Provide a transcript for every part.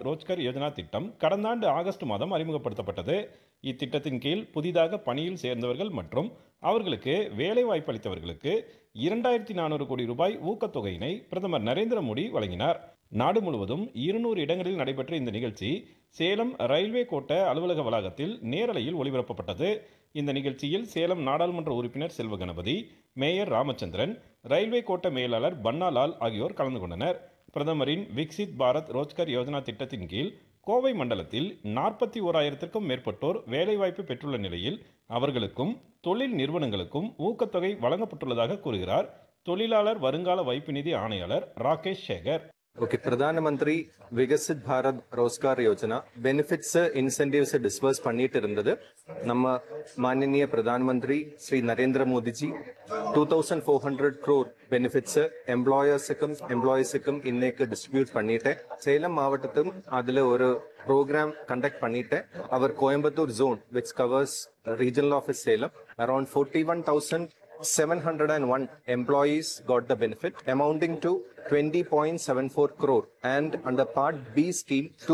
பாரத் ரோஜ்கர் யோஜனா திட்டம் கடந்த ஆண்டு ஆகஸ்ட் மாதம் அறிமுகப்படுத்தப்பட்டது இத்திட்டத்தின் கீழ் புதிதாக பணியில் சேர்ந்தவர்கள் மற்றும் அவர்களுக்கு வேலை வாய்ப்பு அளித்தவர்களுக்கு இரண்டாயிரத்தி நானூறு கோடி ரூபாய் ஊக்கத்தொகையினை பிரதமர் நரேந்திர மோடி வழங்கினார் நாடு முழுவதும் இருநூறு இடங்களில் நடைபெற்ற இந்த நிகழ்ச்சி சேலம் ரயில்வே கோட்ட அலுவலக வளாகத்தில் நேரலையில் ஒளிபரப்பப்பட்டது இந்த நிகழ்ச்சியில் சேலம் நாடாளுமன்ற உறுப்பினர் செல்வ கணபதி மேயர் ராமச்சந்திரன் ரயில்வே கோட்ட மேலாளர் பன்னாலால் ஆகியோர் கலந்து கொண்டனர் பிரதமரின் விக்சித் பாரத் ரோஜ்கர் யோஜனா திட்டத்தின் கீழ் கோவை மண்டலத்தில் நாற்பத்தி ஓராயிரத்திற்கும் மேற்பட்டோர் வேலைவாய்ப்பு பெற்றுள்ள நிலையில் அவர்களுக்கும் தொழில் நிறுவனங்களுக்கும் ஊக்கத்தொகை வழங்கப்பட்டுள்ளதாக கூறுகிறார் தொழிலாளர் வருங்கால வைப்பு நிதி ஆணையாளர் Rakesh Sekar okay Pradhan Mantri Viksit Bharat Rozgar Yojana benefits incentives disburse பண்ணிட்டு இருந்தது நம்ம மாநில Pradhan Mantri Shri Narendra Modiji two thousand four hundred crore benefits எம்ப்ளாயர்ஸுக்கும் எம்ப்ளாயீஸுக்கும் இன்னைக்கு டிஸ்ட்ரிபியூட் பண்ணிட்டேன் சேலம் மாவட்டத்தும் அதுல ஒரு ப்ரோக்ராம் கண்டக்ட் பண்ணிட்டேன் அவர் Coimbatore zone which covers regional office Salem around forty one thousand 701 employees got the benefit amounting to 20.74 crore and under part b scheme to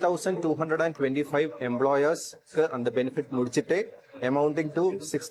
3225 employers க்கு அந்த benefit முடிச்சிட்டே amounting to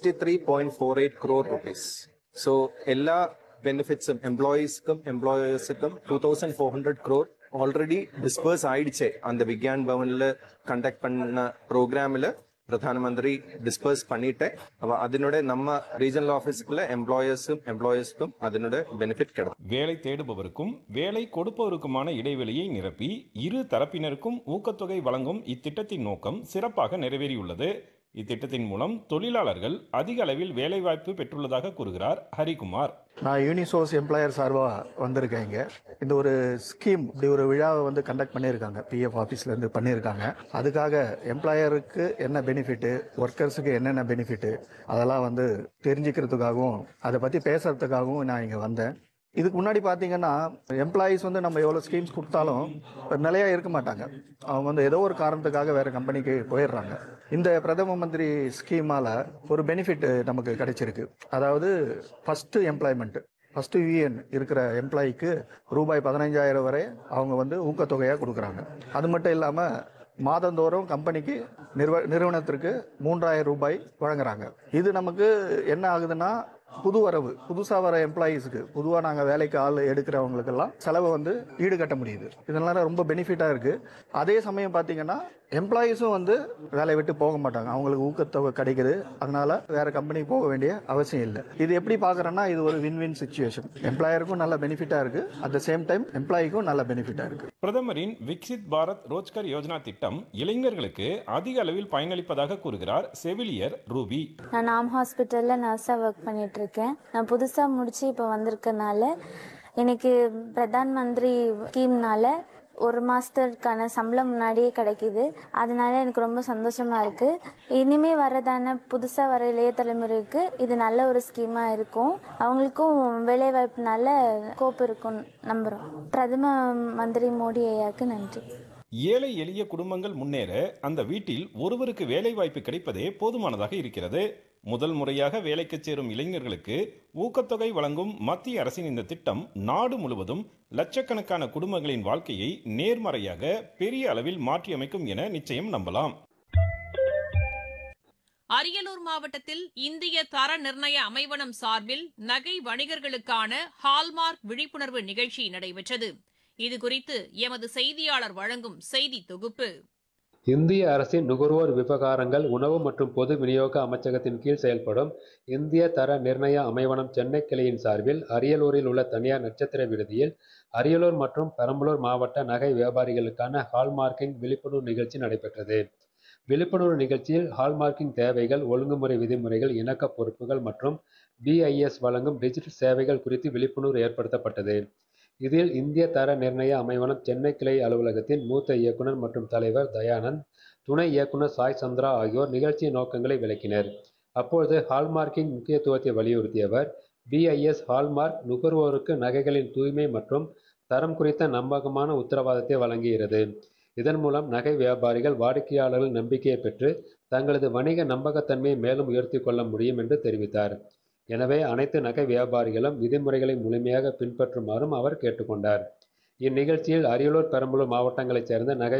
63.48 crore rupees so எல்லா பெனிஃபிட்ஸும் எம்ப்ளாயீஸ்க்கும் எம்ப்ளாயர்ஸுக்கும் two thousand four hundred crore already disburse ஆயிடுச்சே அந்த விக்யான் பவன்ல conduct பண்ண ப்ரோக்ராமில் பிரதான மந்திரி டிஸ்பர்ஸ் பண்ணிட்டேன் அவ அதனோட நம்ம ரீஜனல் ஆஃபீஸுக்குள்ள எம்ப்ளாயர்ஸும் எம்ப்ளாயர்ஸ்க்கும் அதனோட பெனிஃபிட் கிடைக்கும் வேலை தேடுபவருக்கும் வேலை கொடுப்பவருக்குமான இடைவெளியை நிரப்பி இரு தரப்பினருக்கும் ஊக்கத்தொகை வழங்கும் இத்திட்டத்தின் நோக்கம் சிறப்பாக நிறைவேறியுள்ளது இத்திட்டத்தின் மூலம் தொழிலாளர்கள் அதிக அளவில் வேலைவாய்ப்பு பெற்றுள்ளதாக கூறுகிறார் ஹரிகுமார் நான் யூனிசோர்ஸ் எம்ப்ளாயர் சார்பாக வந்திருக்கேன் இங்கே இந்த ஒரு ஸ்கீம் இப்படி ஒரு விழாவை வந்து கண்டக்ட் பண்ணியிருக்காங்க பிஎஃப் ஆஃபீஸ்லேருந்து பண்ணியிருக்காங்க அதுக்காக எம்ப்ளாயருக்கு என்ன பெனிஃபிட்டு ஒர்க்கர்ஸுக்கு என்னென்ன பெனிஃபிட்டு அதெல்லாம் வந்து தெரிஞ்சுக்கிறதுக்காகவும் அதை பற்றி பேசுறதுக்காகவும் நான் இங்கே வந்தேன் இதுக்கு முன்னாடி பார்த்தீங்கன்னா எம்ப்ளாயீஸ் வந்து நம்ம எவ்வளோ ஸ்கீம்ஸ் கொடுத்தாலும் நிலையா இருக்க மாட்டாங்க அவங்க வந்து ஏதோ ஒரு காரணத்துக்காக வேற கம்பெனிக்கு போயிடுறாங்க இந்த பிரதம மந்திரி ஸ்கீமால ஒரு பெனிஃபிட் நமக்கு கிடைச்சிருக்கு அதாவது ஃபர்ஸ்ட் எம்ப்ளாய்மெண்ட் ஃபர்ஸ்ட் யூஎன் இருக்கிற எம்ப்ளாய்க்கு ரூபாய் பதினைஞ்சாயிரம் வரை அவங்க வந்து ஊக்கத்தொகையாக கொடுக்குறாங்க அது மட்டும் இல்லாமல் மாதந்தோறும் கம்பெனிக்கு நிறுவ நிறுவனத்திற்கு மூன்றாயிரம் ரூபாய் வழங்குறாங்க இது நமக்கு என்ன ஆகுதுன்னா புது வரவு புதுசாக வர எம்ப்ளாயீஸுக்கு பொதுவாக நாங்கள் வேலைக்கு ஆள் எடுக்கிறவங்களுக்கெல்லாம் செலவை வந்து ஈடுகட்ட முடியுது இதனால ரொம்ப பெனிஃபிட்டாக இருக்குது அதே சமயம் பார்த்தீங்கன்னா எம்ப்ளாயீஸும் வந்து வேலையை விட்டு போக மாட்டாங்க அவங்களுக்கு ஊக்கத்தொகை கிடைக்குது அதனால வேற கம்பெனிக்கு போக வேண்டிய அவசியம் இல்லை இது எப்படி பார்க்குறேன்னா இது ஒரு வின் வின் சுச்சுவேஷன் எம்ப்ளாயருக்கும் நல்ல பெனிஃபிட்டாக இருக்குது அட் த சேம் டைம் எம்ப்ளாய்க்கும் நல்ல பெனிஃபிட்டாக இருக்குது பிரதமரின் விக்சித் பாரத் ரோஜ்கர் யோஜனா திட்டம் இளைஞர்களுக்கு அதிக அளவில் பயனளிப்பதாக கூறுகிறார் செவிலியர் ரூபி நான் நாம் ஹாஸ்பிட்டலில் நர்ஸாக ஒர்க் பண்ணிட்டு இருக்கேன் நான் புதுசாக முடிச்சு இப்போ வந்திருக்கனால எனக்கு பிரதான் மந்திரி ஸ்கீம்னால ஒரு மாதத்துக்கான சம்பளம் முன்னாடியே கிடைக்கிது அதனால எனக்கு ரொம்ப சந்தோஷமா இருக்கு இனிமே வரதான புதுசாக வர இளைய தலைமுறைக்கு இது நல்ல ஒரு ஸ்கீமாக இருக்கும் அவங்களுக்கும் வேலைவாய்ப்புனால கோப்பு இருக்கும் நம்புகிறோம் பிரதம மந்திரி மோடி ஐயாவுக்கு நன்றி ஏழை எளிய குடும்பங்கள் முன்னேற அந்த வீட்டில் ஒருவருக்கு வேலை வாய்ப்பு கிடைப்பதே போதுமானதாக இருக்கிறது முதல் முறையாக வேலைக்கு சேரும் இளைஞர்களுக்கு ஊக்கத்தொகை வழங்கும் மத்திய அரசின் இந்த திட்டம் நாடு முழுவதும் லட்சக்கணக்கான குடும்பங்களின் வாழ்க்கையை நேர்மறையாக பெரிய அளவில் மாற்றியமைக்கும் என நிச்சயம் நம்பலாம் அரியலூர் மாவட்டத்தில் இந்திய தர நிர்ணய அமைவனம் சார்பில் நகை வணிகர்களுக்கான ஹால்மார்க் விழிப்புணர்வு நிகழ்ச்சி நடைபெற்றது இதுகுறித்து எமது செய்தியாளர் வழங்கும் செய்தி தொகுப்பு இந்திய அரசின் நுகர்வோர் விவகாரங்கள் உணவு மற்றும் பொது விநியோக அமைச்சகத்தின் கீழ் செயல்படும் இந்திய தர நிர்ணய அமைவனம் சென்னை கிளையின் சார்பில் அரியலூரில் உள்ள தனியார் நட்சத்திர விடுதியில் அரியலூர் மற்றும் பெரம்பலூர் மாவட்ட நகை வியாபாரிகளுக்கான ஹால்மார்க்கிங் விழிப்புணர்வு நிகழ்ச்சி நடைபெற்றது விழிப்புணர்வு நிகழ்ச்சியில் ஹால்மார்க்கிங் தேவைகள் ஒழுங்குமுறை விதிமுறைகள் இணக்க பொறுப்புகள் மற்றும் பிஐஎஸ் வழங்கும் டிஜிட்டல் சேவைகள் குறித்து விழிப்புணர்வு ஏற்படுத்தப்பட்டது இதில் இந்திய தர நிர்ணய அமைவனம் சென்னை கிளை அலுவலகத்தின் மூத்த இயக்குனர் மற்றும் தலைவர் தயானந்த் துணை இயக்குனர் சாய் சந்திரா ஆகியோர் நிகழ்ச்சியின் நோக்கங்களை விளக்கினர் அப்பொழுது ஹால்மார்க்கிங் முக்கியத்துவத்தை வலியுறுத்தியவர் பிஐஎஸ் ஹால்மார்க் நுகர்வோருக்கு நகைகளின் தூய்மை மற்றும் தரம் குறித்த நம்பகமான உத்தரவாதத்தை வழங்குகிறது இதன் மூலம் நகை வியாபாரிகள் வாடிக்கையாளர்கள் நம்பிக்கையை பெற்று தங்களது வணிக நம்பகத்தன்மையை மேலும் உயர்த்தி கொள்ள முடியும் என்று தெரிவித்தார் எனவே அனைத்து நகை வியாபாரிகளும் விதிமுறைகளை முழுமையாக பின்பற்றுமாறும் அவர் கேட்டுக்கொண்டார் இந்நிகழ்ச்சியில் அரியலூர் பெரம்பலூர் மாவட்டங்களைச் சேர்ந்த நகை